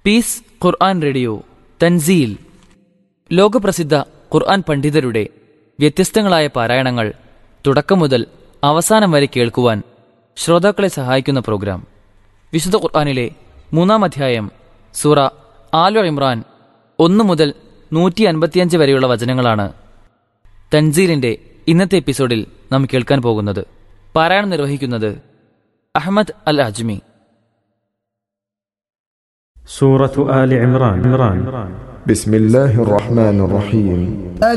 piece ഖുർആൻ radio തൻസീൽ ലോകപ്രസിദ്ധ ഖുർആൻ പണ്ഡിതരുടെ വ്യത്യസ്തങ്ങളായ പാരായണങ്ങൾ തുടക്കം മുതൽ അവസാനം വരെ കേൾക്കുവാൻ ശ്രോതാക്കളെ സഹായിക്കുന്ന പ്രോഗ്രാം വിശുദ്ധ ഖുർആനിലെ മൂന്നാം അധ്യായം സൂറ ആലു ഇമ്രാൻ ഒന്ന് മുതൽ നൂറ്റി അൻപത്തിയഞ്ച് വരെയുള്ള വചനങ്ങളാണ് തൻസീലിന്റെ ഇന്നത്തെ എപ്പിസോഡിൽ നാം കേൾക്കാൻ പോകുന്നത് പാരായണം നിർവഹിക്കുന്നത് അഹമ്മദ് അൽ അജ്മി سورة آل عمران عمران بسم الله الرحمن الرحيم